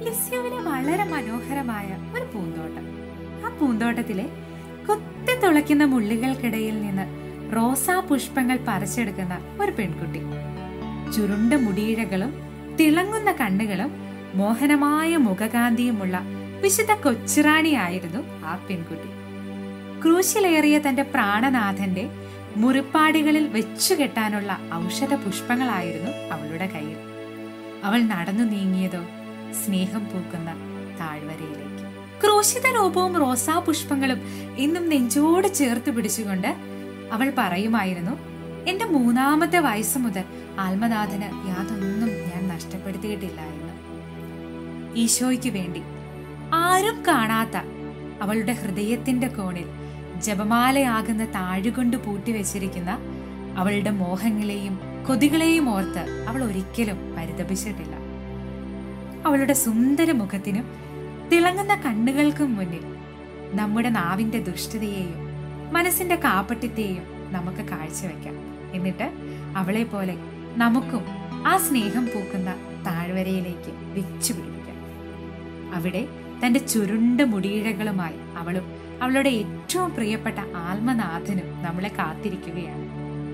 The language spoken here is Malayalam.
ലിസ്യുവിന് വളരെ മനോഹരമായ ഒരു പൂന്തോട്ടം ആ പൂന്തോട്ടത്തിലെ കൊത്തി തുളയ്ക്കുന്ന മുള്ളുകൾക്കിടയിൽ നിന്ന് റോസാ പുഷ്പങ്ങൾ പറിച്ചെടുക്കുന്ന ഒരു പെൺകുട്ടി ചുരുണ്ട മുടിയിഴകളും തിളങ്ങുന്ന കണ്ണുകളും മോഹനമായ മുഖകാന്തിയുമുള്ള വിശുദ്ധ കൊച്ചുറാണിയായിരുന്നു ആ പെൺകുട്ടി ക്രൂശിലേറിയ തന്റെ പ്രാണനാഥന്റെ മുറിപ്പാടുകളിൽ വെച്ചുകെട്ടാനുള്ള ഔഷധ പുഷ്പങ്ങളായിരുന്നു അവളുടെ കയ്യിൽ അവൾ നടന്നു നീങ്ങിയതോ സ്നേഹം പൂക്കുന്ന താഴ്വരയിലേക്ക് ക്രൂശിത രൂപവും റോസാ പുഷ്പങ്ങളും ഇന്നും നെഞ്ചോട് ചേർത്ത് പിടിച്ചുകൊണ്ട് അവൾ പറയുമായിരുന്നു എന്റെ മൂന്നാമത്തെ വയസ്സ് മുതൽ ആത്മനാഥന് യാതൊന്നും ഞാൻ നഷ്ടപ്പെടുത്തിയിട്ടില്ല എന്ന് ഈശോയ്ക്ക് വേണ്ടി ആരും കാണാത്ത അവളുടെ ഹൃദയത്തിന്റെ കോണിൽ ജപമാലയാകുന്ന താഴുകൊണ്ട് പൂട്ടിവെച്ചിരിക്കുന്ന അവളുടെ മോഹങ്ങളെയും കൊതികളെയും ഓർത്ത് അവൾ ഒരിക്കലും പരിതപിച്ചിട്ടില്ല അവളുടെ സുന്ദര മുഖത്തിനും തിളങ്ങുന്ന കണ്ണുകൾക്കും മുന്നിൽ നമ്മുടെ നാവിന്റെ ദുഷ്ടതയെയും മനസ്സിന്റെ കാപ്പട്യത്തെയും നമുക്ക് കാഴ്ചവെക്കാം എന്നിട്ട് അവളെ പോലെ നമുക്കും ആ സ്നേഹം പൂക്കുന്ന താഴ്വരയിലേക്ക് വെച്ചു പിടിപ്പിക്കാം അവിടെ തന്റെ ചുരുണ്ട മുടിയിഴകളുമായി അവളും അവളുടെ ഏറ്റവും പ്രിയപ്പെട്ട ആത്മനാഥനും നമ്മളെ കാത്തിരിക്കുകയാണ്